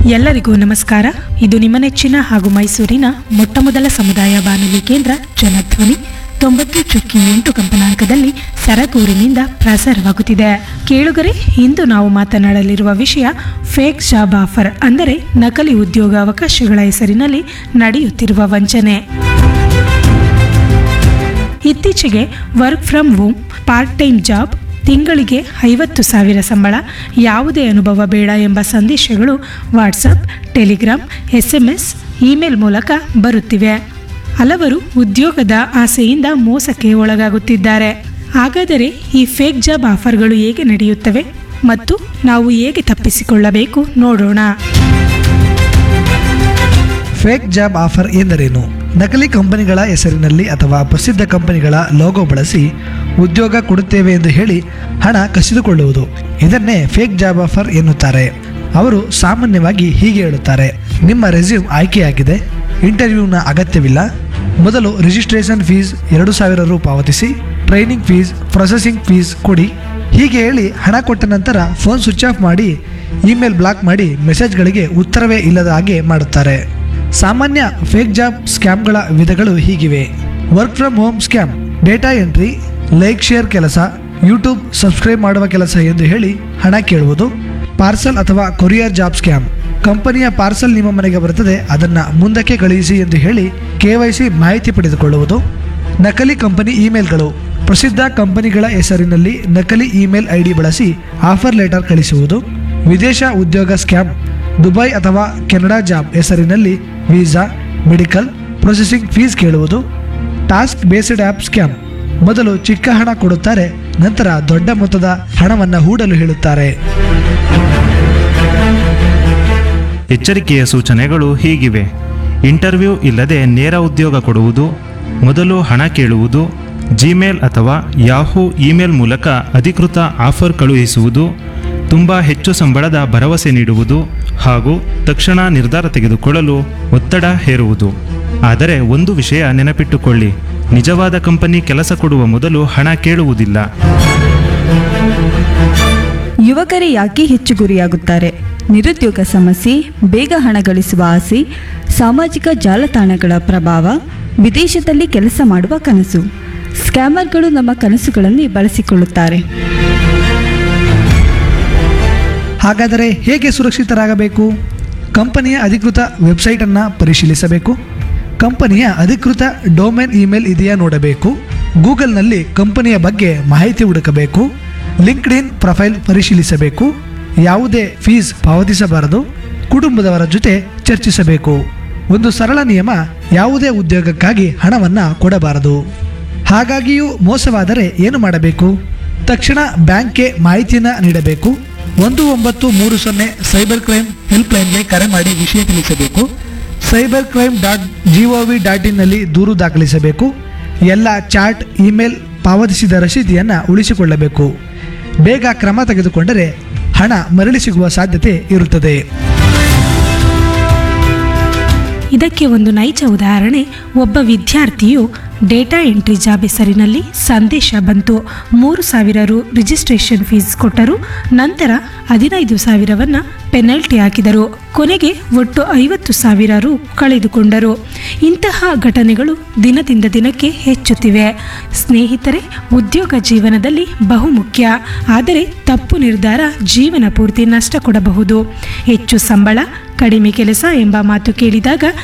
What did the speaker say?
ಎಲ್ಲರಿಗೂ ನಮಸ್ಕಾರ ಇದು ನಿಮ್ಮ ನೆಚ್ಚಿನ ಹಾಗೂ ಮೈಸೂರಿನ ಮೊಟ್ಟಮೊದಲ ಸಮುದಾಯ ಬಾನುಲಿ ಕೇಂದ್ರ ಜನಧ್ವನಿ ತೊಂಬತ್ತು ಚುಕ್ಕಿ ಎಂಟು ಕಂಪನಾಂಕದಲ್ಲಿ ಸರಗೂರಿನಿಂದ ಪ್ರಸಾರವಾಗುತ್ತಿದೆ ಕೇಳುಗರೆ ಇಂದು ನಾವು ಮಾತನಾಡಲಿರುವ ವಿಷಯ ಫೇಕ್ ಜಾಬ್ ಆಫರ್ ಅಂದರೆ ನಕಲಿ ಉದ್ಯೋಗ ಅವಕಾಶಗಳ ಹೆಸರಿನಲ್ಲಿ ನಡೆಯುತ್ತಿರುವ ವಂಚನೆ ಇತ್ತೀಚೆಗೆ work from home part time job ತಿಂಗಳಿಗೆ ಐವತ್ತು ಸಾವಿರ ಸಂಬಳ ಯಾವುದೇ ಅನುಭವ ಬೇಡ ಎಂಬ ಸಂದೇಶಗಳು WhatsApp Telegram S M S email ಮೂಲಕ ಬರುತ್ತಿವೆ ಹಲವರು ಉದ್ಯೋಗದ ಆಸೆಯಿಂದ ಮೋಸಕ್ಕೆ ಒಳಗಾಗುತ್ತಿದ್ದಾರೆ ಹಾಗಾದರೆ ಈ ಫೇಕ್ ಜಾಬ್ ಆಫರ್ಗಳು ಹೇಗೆ ನಡೆಯುತ್ತವೆ ಮತ್ತು ನಾವು ಹೇಗೆ ತಪ್ಪಿಸಿಕೊಳ್ಳಬೇಕು ನೋಡೋಣ ಫೇಕ್ ಜಾಬ್ ಆಫರ್ ಎಂದರೇನು ನಕಲಿ ಕಂಪನಿಗಳ ಹೆಸರಿನಲ್ಲಿ ಅಥವಾ ಪ್ರಸಿದ್ಧ ಕಂಪನಿಗಳ ಲೋಗೋ ಬಳಸಿ ಉದ್ಯೋಗ ಕೊಡುತ್ತೇವೆ ಎಂದು ಹೇಳಿ ಹಣ ಕಸಿದುಕೊಳ್ಳುವುದು ಇದನ್ನೇ ಫೇಕ್ ಜಾಬ್ ಆಫರ್ ಎನ್ನುತ್ತಾರೆ ಅವರು ಸಾಮಾನ್ಯವಾಗಿ ಹೀಗೆ ಹೇಳುತ್ತಾರೆ ನಿಮ್ಮ ರೆಸ್ಯೂಮ್ ಆಯ್ಕೆಯಾಗಿದೆ ಇಂಟರ್ವ್ಯೂನ ಅಗತ್ಯವಿಲ್ಲ ಮೊದಲು ರಿಜಿಸ್ಟ್ರೇಷನ್ ಫೀಸ್ ಎರಡು ಸಾವಿರ ರು ಪಾವತಿಸಿ ಟ್ರೈನಿಂಗ್ ಫೀಸ್ ಪ್ರೊಸೆಸಿಂಗ್ ಫೀಸ್ ಕೊಡಿ ಹೀಗೆ ಹೇಳಿ ಹಣ ಕೊಟ್ಟ ನಂತರ ಫೋನ್ ಸ್ವಿಚ್ ಆಫ್ ಮಾಡಿ ಇಮೇಲ್ ಬ್ಲಾಕ್ ಮಾಡಿ ಮೆಸೇಜ್ಗಳಿಗೆ ಉತ್ತರವೇ ಇಲ್ಲದ ಹಾಗೆ ಮಾಡುತ್ತಾರೆ ಸಾಮಾನ್ಯ ಫೇಕ್ ಜಾಬ್ ಸ್ಕ್ಯಾಮ್ಗಳ ವಿಧಗಳು ಹೀಗಿವೆ work from home scam data entry like share ಕೆಲಸ ಯೂಟ್ಯೂಬ್ ಸಬ್ಸ್ಕ್ರೈಬ್ ಮಾಡುವ ಕೆಲಸ ಎಂದು ಹೇಳಿ ಹಣ ಕೇಳುವುದು ಪಾರ್ಸಲ್ ಅಥವಾ ಕೊರಿಯರ್ ಜಾಬ್ ಸ್ಕ್ಯಾಮ್ ಕಂಪನಿಯ ಪಾರ್ಸಲ್ ನಿಮ್ಮ ಮನೆಗೆ ಬರುತ್ತದೆ ಅದನ್ನು ಮುಂದಕ್ಕೆ ಕಳುಹಿಸಿ ಎಂದು ಹೇಳಿ ಕೆ ಮಾಹಿತಿ ಪಡೆದುಕೊಳ್ಳುವುದು ನಕಲಿ ಕಂಪನಿ ಇಮೇಲ್ಗಳು ಪ್ರಸಿದ್ಧ ಕಂಪನಿಗಳ ಹೆಸರಿನಲ್ಲಿ ನಕಲಿ ಇಮೇಲ್ ಐ ಡಿ ಬಳಸಿ ಆಫರ್ ಲೆಟರ್ ಕಳಿಸುವುದು ವಿದೇಶ ಉದ್ಯೋಗ ಸ್ಕ್ಯಾಮ್ ದುಬೈ ಅಥವಾ ಕೆನಡಾ ಜಾಬ್ ಹೆಸರಿನಲ್ಲಿ ವೀಸಾ ಮೆಡಿಕಲ್ ಪ್ರೊಸೆಸಿಂಗ್ ಫೀಸ್ ಕೇಳುವುದು ಟಾಸ್ಕ್ ಬೇಸ್ಡ್ ಆ್ಯಪ್ ಸ್ಕ್ಯಾಮ್ ಮೊದಲು ಚಿಕ್ಕ ಹಣ ಕೊಡುತ್ತಾರೆ ನಂತರ ದೊಡ್ಡ ಮೊತ್ತದ ಹಣವನ್ನು ಹೂಡಲು ಹೇಳುತ್ತಾರೆ ಎಚ್ಚರಿಕೆಯ ಸೂಚನೆಗಳು ಹೀಗಿವೆ ಇಂಟರ್ವ್ಯೂ ಇಲ್ಲದೆ ನೇರ ಉದ್ಯೋಗ ಕೊಡುವುದು ಮೊದಲು ಹಣ ಕೇಳುವುದು ಜಿಮೇಲ್ ಅಥವಾ ಯಾಹೂ ಇಮೇಲ್ ಮೂಲಕ ಅಧಿಕೃತ ಆಫರ್ ಕಳುಹಿಸುವುದು ತುಂಬ ಹೆಚ್ಚು ಸಂಬಳದ ಭರವಸೆ ನೀಡುವುದು ಹಾಗೂ ತಕ್ಷಣ ನಿರ್ಧಾರ ತೆಗೆದುಕೊಳ್ಳಲು ಒತ್ತಡ ಹೇರುವುದು ಆದರೆ ಒಂದು ವಿಷಯ ನೆನಪಿಟ್ಟುಕೊಳ್ಳಿ ನಿಜವಾದ ಕಂಪನಿ ಕೆಲಸ ಕೊಡುವ ಮೊದಲು ಹಣ ಕೇಳುವುದಿಲ್ಲ ಯುವಕರೇ ಯಾಕೆ ಹೆಚ್ಚು ಗುರಿಯಾಗುತ್ತಾರೆ ನಿರುದ್ಯೋಗ ಸಮಸ್ಯೆ ಬೇಗ ಹಣ ಗಳಿಸುವ ಆಸೆ ಸಾಮಾಜಿಕ ಜಾಲತಾಣಗಳ ಪ್ರಭಾವ ವಿದೇಶದಲ್ಲಿ ಕೆಲಸ ಮಾಡುವ ಕನಸು ಸ್ಕ್ಯಾಮರ್ಗಳು ನಮ್ಮ ಕನಸುಗಳನ್ನು ಬಳಸಿಕೊಳ್ಳುತ್ತಾರೆ ಹಾಗಾದರೆ ಹೇಗೆ ಸುರಕ್ಷಿತರಾಗಬೇಕು ಕಂಪನಿಯ ಅಧಿಕೃತ ವೆಬ್ಸೈಟನ್ನು ಪರಿಶೀಲಿಸಬೇಕು ಕಂಪನಿಯ ಅಧಿಕೃತ ಡೊಮೇನ್ ಇಮೇಲ್ ಇದೆಯಾ ನೋಡಬೇಕು ಗೂಗಲ್ನಲ್ಲಿ ಕಂಪನಿಯ ಬಗ್ಗೆ ಮಾಹಿತಿ ಹುಡುಕಬೇಕು ಲಿಂಕ್ಡ್ ಇನ್ ಪ್ರೊಫೈಲ್ ಪರಿಶೀಲಿಸಬೇಕು ಯಾವುದೇ ಫೀಸ್ ಪಾವತಿಸಬಾರದು ಕುಟುಂಬದವರ ಜೊತೆ ಚರ್ಚಿಸಬೇಕು ಒಂದು ಸರಳ ನಿಯಮ ಯಾವುದೇ ಉದ್ಯೋಗಕ್ಕಾಗಿ ಹಣವನ್ನು ಕೊಡಬಾರದು ಹಾಗಾಗಿಯೂ ಮೋಸವಾದರೆ ಏನು ಮಾಡಬೇಕು ತಕ್ಷಣ ಬ್ಯಾಂಕ್ಗೆ ಮಾಹಿತಿಯನ್ನು ನೀಡಬೇಕು ಒಂದು ಒಂಬತ್ತು ಮೂರು ಸೊನ್ನೆ ಸೈಬರ್ ಕ್ರೈಮ್ ಹೆಲ್ಪ್ಲೈನ್ಗೆ ಕರೆ ಮಾಡಿ ವಿಷಯ ತಿಳಿಸಬೇಕು cyber crime dot G O V dot ಇನ್ನಲ್ಲಿ ದೂರು ದಾಖಲಿಸಬೇಕು ಎಲ್ಲ ಚಾಟ್ ಇಮೇಲ್ ಪಾವತಿಸಿದ ರಸೀದಿಯನ್ನು ಉಳಿಸಿಕೊಳ್ಳಬೇಕು ಬೇಗ ಕ್ರಮ ತೆಗೆದುಕೊಂಡರೆ ಹಣ ಮರಳಿ ಸಿಗುವ ಸಾಧ್ಯತೆ ಇರುತ್ತದೆ ಇದಕ್ಕೆ ಒಂದು ನೈಜ ಉದಾಹರಣೆ ಒಬ್ಬ ವಿದ್ಯಾರ್ಥಿಯು ಡೇಟಾ ಎಂಟ್ರಿ ಜಾಬ್ ಹೆಸರಿನಲ್ಲಿ ಸಂದೇಶ ಬಂತು ಮೂರು ಸಾವಿರ ರು ರಿಜಿಸ್ಟ್ರೇಷನ್ ಫೀಸ್ ಕೊಟ್ಟರು ನಂತರ ಹದಿನೈದು ಸಾವಿರವನ್ನ ಪೆನಲ್ಟಿ ಹಾಕಿದರು ಕೊನೆಗೆ ಒಟ್ಟು ಐವತ್ತು ಸಾವಿರ ರು ಕಳೆದುಕೊಂಡರು ಇಂತಹ ಘಟನೆಗಳು ದಿನದಿಂದ ದಿನಕ್ಕೆ ಹೆಚ್ಚುತ್ತಿವೆ ಸ್ನೇಹಿತರೆ ಉದ್ಯೋಗ ಜೀವನದಲ್ಲಿ ಬಹುಮುಖ್ಯ ಆದರೆ ತಪ್ಪು ನಿರ್ಧಾರ ಜೀವನ ಪೂರ್ತಿ ನಷ್ಟ ಕೊಡಬಹುದು ಹೆಚ್ಚು ಸಂಬಳ ಕಡಿಮೆ ಕೆಲಸ ಎಂಬ ಮಾತು ಕೇಳಿದಾಗ